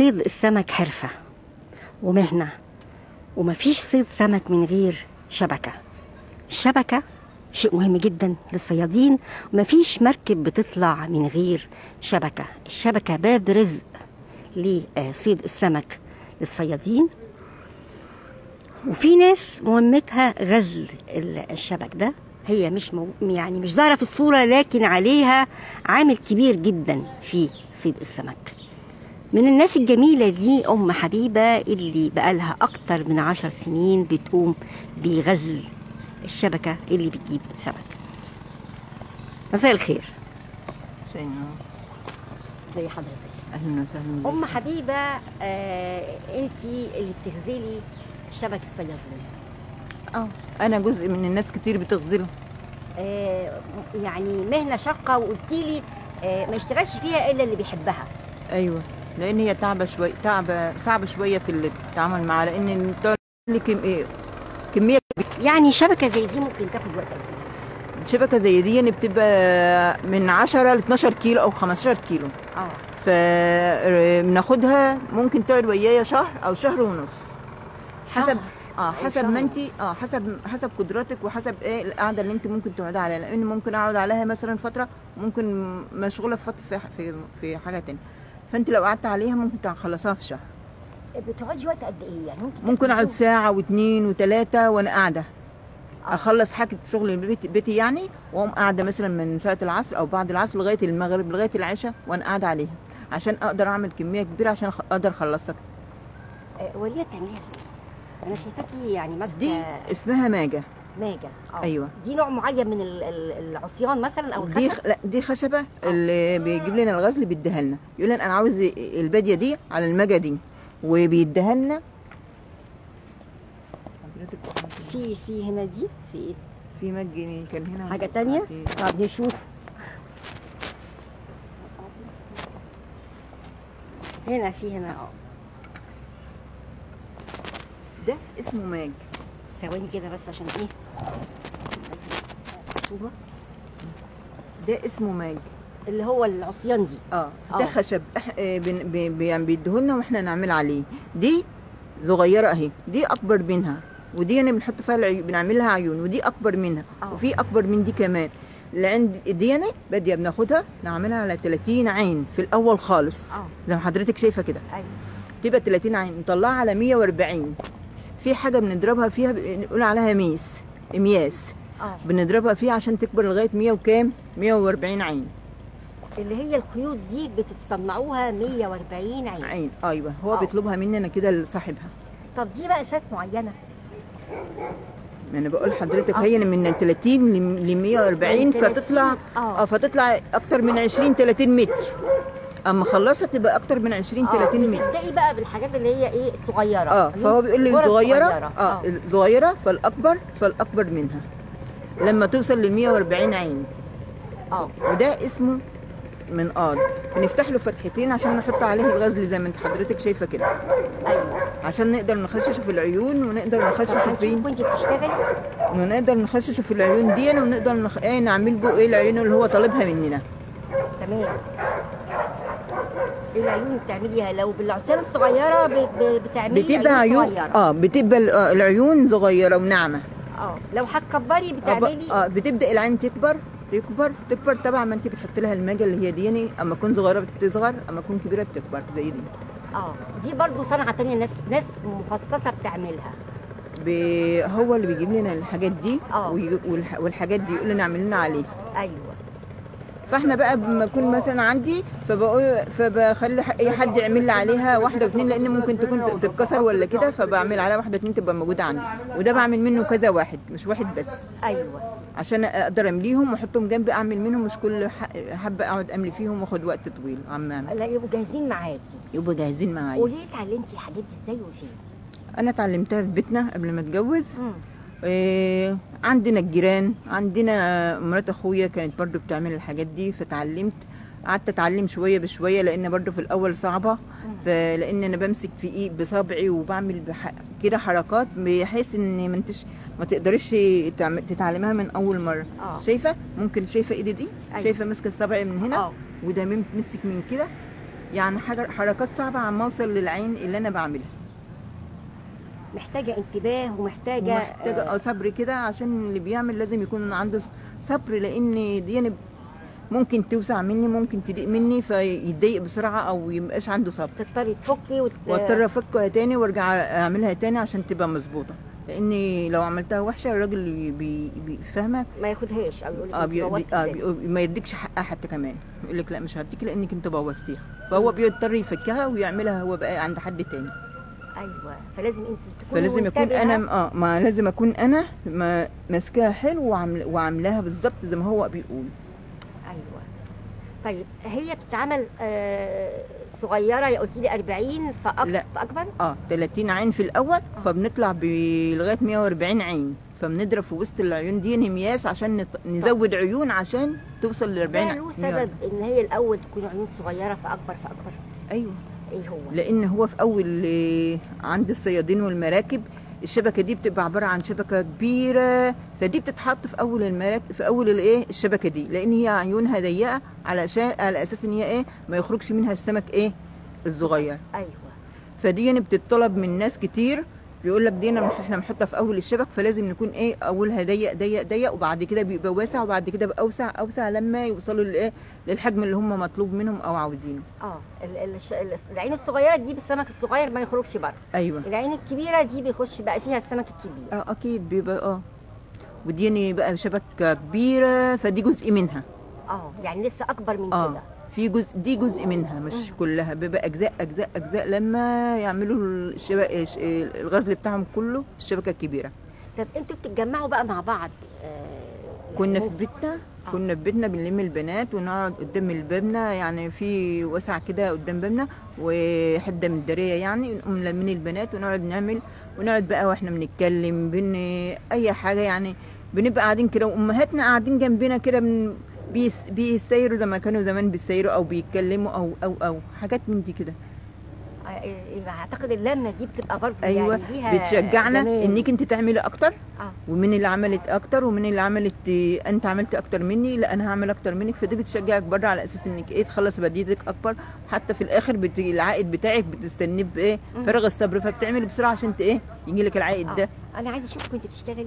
صيد السمك حرفة ومهنة ومفيش صيد سمك من غير شبكة الشبكة شيء مهم جدا للصيادين ومفيش مركب بتطلع من غير شبكة الشبكة باب رزق لصيد السمك للصيادين وفي ناس مهمتها غزل ال- الشبك ده هي مش مو يعني مش ظاهرة في الصورة لكن عليها عامل كبير جدا في صيد السمك من الناس الجميلة دي أم حبيبة اللي بقالها أكتر من عشر سنين بتقوم بغزل الشبكة اللي بتجيب سمك مساء الخير ثانية زي حضرتك أهلا وسهلا بك. أم حبيبة آه أنت اللي بتغزلي شبك الصيادين اه أنا جزء من الناس كتير بتغزله آه يعني مهنة شاقة وقلتي لي آه ما يشتغلش فيها إلا اللي بيحبها أيوه لأن هي تعبة شوية تعبة صعبة شوية في التعامل معاها لأن بتقعد لي كم... إيه، كمية يعني شبكة زي دي ممكن تاخد وقت قد إيه؟ شبكة زي دي بتبقى من 10 ل 12 كيلو أو 15 كيلو اه فبناخدها ممكن تقعد ويايا شهر أو شهر ونص حسب اه أو حسب شهر ما انت اه حسب حسب قدراتك وحسب ايه القعده اللي انت ممكن تقعدي عليها لان ممكن اقعد عليها مثلا فتره ممكن مشغوله في فتره في في, في حاجه تانية فانت لو قعدت عليها ممكن تخلصيها في شهر بتقعدي وقت قد ايه يعني ممكن ممكن تاخدي اقعد ساعه واثنين وثلاثه وانا قاعده آه. اخلص حاجه شغل البيت بيتي يعني واقوم قاعده مثلا من ساعه العصر او بعد العصر لغايه المغرب لغايه العشاء وانا قاعده عليها عشان اقدر اعمل كميه كبيره عشان أخ- اقدر اخلصها آه، وليه بتعمليها ازاي؟ انا شايفاكي يعني ماسكه دي اسمها ماجه ماجا اه ايوه دي نوع معين من ال- ال- العصيان مثلا او دي الخشب خ... لا دي خشبه اللي بيجيب لنا الغزل بيديها لنا يقول لنا انا عاوز الباديه دي على المجا دي وبيديها لنا في في هنا دي في ايه في مج كان هنا حاجة تانية؟ طب نشوف هنا في هنا اه ده اسمه ماج ثواني كده بس عشان ايه صورة. ده اسمه ماج اللي هو العصيان دي اه آه. ده خشب إح... آه، بن... بي... بي... يعني بيديهولنا واحنا نعمل عليه دي صغيره اهي دي اكبر منها ودي انا بنحط فيها العيون بنعمل لها عيون ودي اكبر منها آه. وفي اكبر من دي كمان لان دي انا باديه بناخدها نعملها على 30 عين في الاول خالص اه زي ما حضرتك شايفه كده ايوه تبقى 30 عين نطلعها على 140 في حاجه بنضربها فيها بنقول عليها ميس مياس اه بنضربها فيها عشان تكبر لغايه 100 وكام 140 عين اللي هي الخيوط دي بتتصنعوها 140 عين عين ايوه هو آه. بيطلبها مننا كده لصاحبها طب دي مقاسات معينه ما انا بقول لحضرتك آه. هي من 30 ل 140 من 30 فتطلع اه اه فتطلع اكتر من 20 30 متر اما خلصها تبقى اكتر من 20 30 متر تبدأي بقى بالحاجات اللي هي ايه الصغيره اه اللي فهو بيقول لي الكرة صغيره الصغيرة. اه صغيره فالاكبر فالاكبر منها لما توصل لل 140 عين اه وده اسمه منقاض بنفتح له فتحتين عشان نحط عليه الغزل زي ما انت حضرتك شايفه كده ايوه عشان نقدر نخششه في العيون ونقدر نخششه فين وانت بتشتغلي ونقدر نخششه في العيون دي ونقدر نخ... ايه نعمل به ايه العيون اللي هو طالبها مننا تمام العيون اللي بتعمليها لو بالعصيان الصغيره ب- ب- بتعملي بتبقى عيون صغيره اه بتبقى ال- آه، العيون صغيره وناعمه اه لو هتكبري آه، ب- بتعملي اه بتبدا العين تكبر تكبر تكبر طبعا ما انت بتحط لها الماجه اللي هي دي يعني اما تكون صغيره بتصغر اما تكون كبيره بتكبر زي دي اه دي برضو صنعه تانية ناس ناس مخصصه بتعملها ب... هو اللي بيجيب لنا الحاجات دي آه. ويجي- والح... والحاجات دي يقول لنا اعمل لنا عليها ايوه فاحنا بقى لما يكون مثلا عندي فبقول فبخلي ح- اي حد يعمل لي عليها واحده واثنين لان ممكن تكون تتكسر ولا كده فبعمل عليها واحده واثنين تبقى موجوده عندي وده بعمل منه كذا واحد مش واحد بس ايوه عشان اقدر امليهم واحطهم جنبي اعمل منهم مش كل ح- حبه اقعد املي فيهم واخد وقت طويل عم اعمل لا يبقوا جاهزين معاكي يبقوا جاهزين معايا وليه اتعلمتي الحاجات دي ازاي وفين انا اتعلمتها في بيتنا قبل ما اتجوز مم. إيه عندنا الجيران عندنا مرات اخويا كانت برضو بتعمل الحاجات دي فتعلمت قعدت اتعلم شويه بشويه لان برضو في الاول صعبه فلان انا بمسك في ايد بصبعي وبعمل بح... كده حركات بحيث ان ما انتش ما تقدرش تعم- تتعلمها من اول مره اه شايفه ممكن شايفه ايدي دي أيوة. شايفه ماسكه الصبع من هنا اه وده مم- مسك من كده يعني حاجه حركات صعبه عم اوصل للعين اللي انا بعملها محتاجه انتباه ومحتاجه محتاجه آه، اه صبر كده عشان اللي بيعمل لازم يكون عنده صبر لان دي أنا ممكن توسع مني ممكن تضيق مني فيتضايق بسرعه او يبقاش عنده صبر تضطري تفكي وت... واضطر افكها تاني وارجع اعملها تاني عشان تبقى مظبوطه لاني لو عملتها وحشه الراجل اللي بي بي فاهمه ما ياخدهاش او يقول لك اه, أنت بي بوظت آه الدنيا. بي ما يديكش حقها حتى كمان يقول لك لا مش هديك لانك انت بوظتيها فهو بيضطر يفكها ويعملها هو بقى عند حد تاني ايوه فلازم انت تكوني فلازم اكون منتبهة. انا اه ما لازم اكون انا ما ماسكاها حلو وعامل وعاملاها بالظبط زي ما هو بيقول ايوه طيب هي بتتعمل آه صغيره يا قلتي لي 40 فأك... لا. فاكبر اه 30 عين في الاول فبنطلع ب- لغايه 140 عين فبنضرب في وسط العيون دي مياس عشان نط... نزود عيون عشان توصل ل 40 ده له سبب ان هي الاول تكون عيون صغيره فاكبر فاكبر ايوه ايه هو لان هو في اول آه، عند الصيادين والمراكب الشبكه دي بتبقى عباره عن شبكه كبيره فدي بتتحط في اول المراكب في اول الايه الشبكه دي لان هي عيونها ضيقه علشان على اساس ان هي ايه ما يخرجش منها السمك ايه الصغير ايوه فدي يعني بتطلب من ناس كتير بيقول لك دي أنا- احنا بنحطها في اول الشبك فلازم نكون ايه اولها ضيق ضيق ضيق وبعد كده بيبقى واسع وبعد كده بقى اوسع اوسع لما يوصلوا للايه للحجم اللي هم مطلوب منهم او عاوزينه اه ال- ال- الش- ال- العين الصغيره تجيب السمك الصغير ما يخرجش بره ايوه العين الكبيره دي بيخش بقى فيها السمك الكبير اه اكيد بيبقى اه ودي يعني بقى شبكه كبيره فدي جزء منها اه يعني لسه اكبر من اه كده في جزء دي جزء منها مش مم. كلها بيبقى اجزاء اجزاء اجزاء لما يعملوا الشبكه الغزل بتاعهم كله الشبكه الكبيره طب انتوا بتتجمعوا بقى مع بعض آه كنا في يعني بيتنا آه. كنا في بيتنا بنلم البنات ونقعد قدام البابنا يعني في وسع كده قدام بابنا وحده من الداريه يعني نقوم لمين البنات ونقعد نعمل ونقعد بقى واحنا بنتكلم بن اي حاجه يعني بنبقى قاعدين كده وامهاتنا قاعدين جنبنا كده بن بيس بيسيروا زي ما كانوا زمان بيسيروا او بيتكلموا او او او حاجات من دي كده آه، آه، اعتقد اللمه دي بتبقى برضه ايوه يعني ليها بتشجعنا جمال. انك انت تعملي اكتر اه ومين اللي عملت اكتر ومين اللي عملت إيه، انت عملت اكتر مني لا انا هعمل اكتر منك فدي بتشجعك بره على اساس انك ايه تخلص بديتك اكبر حتى في الاخر بت... العائد بتاعك بتستنيه بايه مم. فارغ الصبر فبتعملي بسرعه عشان ت- ايه يجي لك العائد آه. ده انا عايزه اشوف كنت بتشتغلي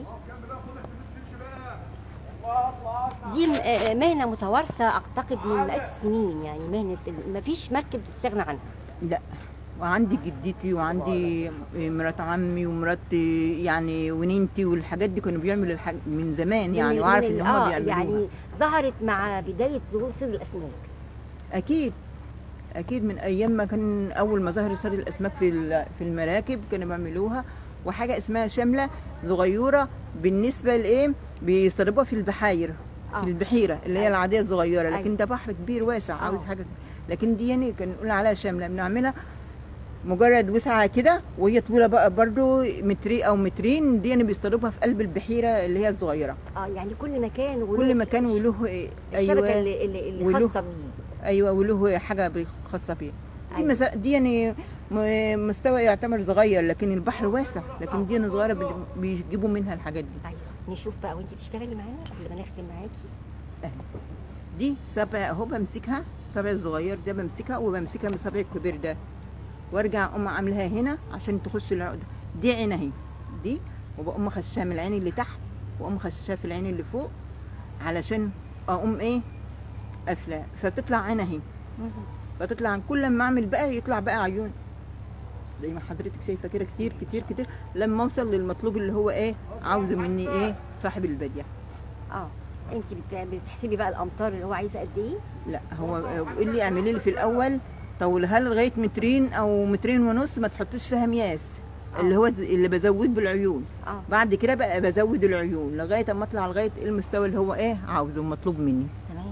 دي م- آه، مهنه متوارثه اعتقد من مئات السنين يعني مهنه ما فيش مركب تستغنى عنها لا وعندي جدتي وعندي مرات عمي ومرات يعني ونينتي والحاجات دي كانوا بيعملوا الحاج... من زمان يعني من- وعارف من ان ال- هم آه، بيعملوها يعني ظهرت مع بدايه ظهور صيد الاسماك اكيد اكيد من ايام ما كان اول ما ظهر صيد الاسماك في ال- في المراكب كانوا بيعملوها وحاجه اسمها شمله صغيره بالنسبه لايه بيصطادوها في البحاير آه. في البحيره اللي هي أيوة. العاديه الصغيره لكن أيوة. ده بحر كبير واسع عاوز آه. حاجه لكن دي يعني كان نقول عليها شمله بنعملها مجرد وسعه كده وهي طويله بقى برضو متري او مترين دي يعني بيصطادوها في قلب البحيره اللي هي الصغيره اه يعني كل مكان وله كل مكان وله إيه، الشبكه ايوه اللي اللي, اللي وله- خاصه بيه ايوه وله حاجه بي- خاصه بيه دي أيوة. مسا... دي يعني م- مستوى يعتبر صغير لكن البحر واسع لكن دي أنا صغيره بي- بيجيبوا منها الحاجات دي ايوه نشوف بقى وانت بتشتغلي معانا قبل ما نختم معاكي دي سبع اهو بمسكها سبع الصغير ده بمسكها وبمسكها من السبع الكبير ده وارجع اقوم عاملها هنا عشان تخش العقده دي عين اهي دي وبقوم خشاها من العين اللي تحت واقوم خشاها في العين اللي فوق علشان اقوم ايه قافله فبتطلع عين اهي فتطلع كل ما اعمل بقى يطلع بقى عيون زي ما حضرتك شايفه كده كتير كتير كتير لما اوصل للمطلوب اللي هو ايه عاوزه مني ايه صاحب البديه اه انت بت- بتحسبي بقى الامتار اللي هو عايزه قد ايه لا هو بيقول لي اعملي لي في الاول طولها لي لغايه مترين او مترين ونص ما تحطيش فيها مياس اللي هو اللي بزود بالعيون اه بعد كده بقى بزود العيون لغايه اما اطلع لغايه المستوى اللي هو ايه عاوزه مطلوب مني تمام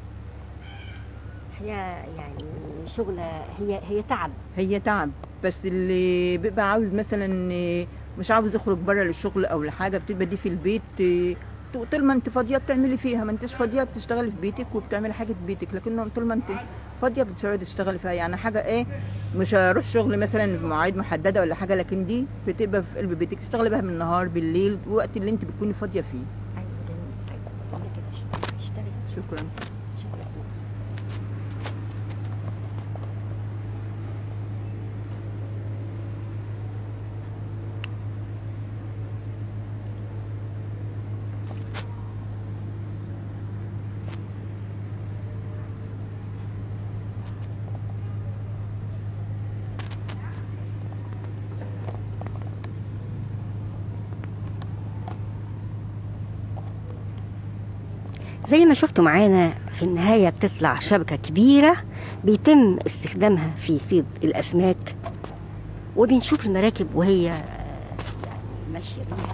هي يعني شغلة هي هي تعب هي تعب بس اللي بيبقى عاوز مثلا مش عاوز يخرج بره للشغل او لحاجه بتبقى دي في البيت طول ما انت فاضيه بتعملي فيها ما انتش فاضيه بتشتغلي في بيتك وبتعملي حاجه في بيتك لكن طول ما انت فاضيه بتقعدي تشتغلي فيها يعني حاجه ايه مش هروح شغل مثلا في مواعيد محدده ولا حاجه لكن دي بتبقى في قلب بيتك تشتغلي بها بالنهار بالليل وقت اللي انت بتكوني فاضيه فيه ايوه جميل طيب تعملي كده تشتغلي شكرا شكرا زي ما شفتوا معانا في النهاية بتطلع شبكة كبيرة بيتم استخدامها في صيد الأسماك وبنشوف المراكب وهي يعني ماشية بيها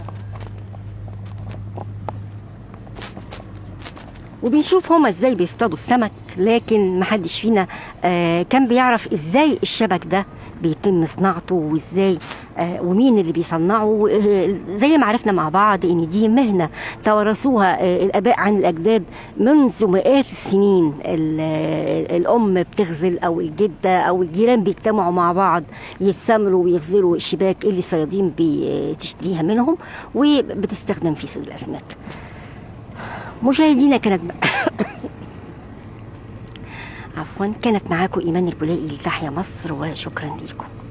وبنشوف هما ازاي بيصطادوا السمك لكن محدش فينا آه كان بيعرف ازاي الشبك ده بيتم صناعته وازاي آه ومين اللي بيصنعه آه زي ما عرفنا مع بعض ان دي مهنه توارثوها آه الاباء عن الاجداد منذ مئات السنين الام بتغزل او الجده او الجيران بيجتمعوا مع بعض يتسامروا ويغزلوا الشباك اللي الصيادين بتشتريها منهم وبتستخدم في صيد الاسماك مشاهدينا كانت عفوا كانت معاكم ايمان البلائي لتحيا مصر وشكرا لكم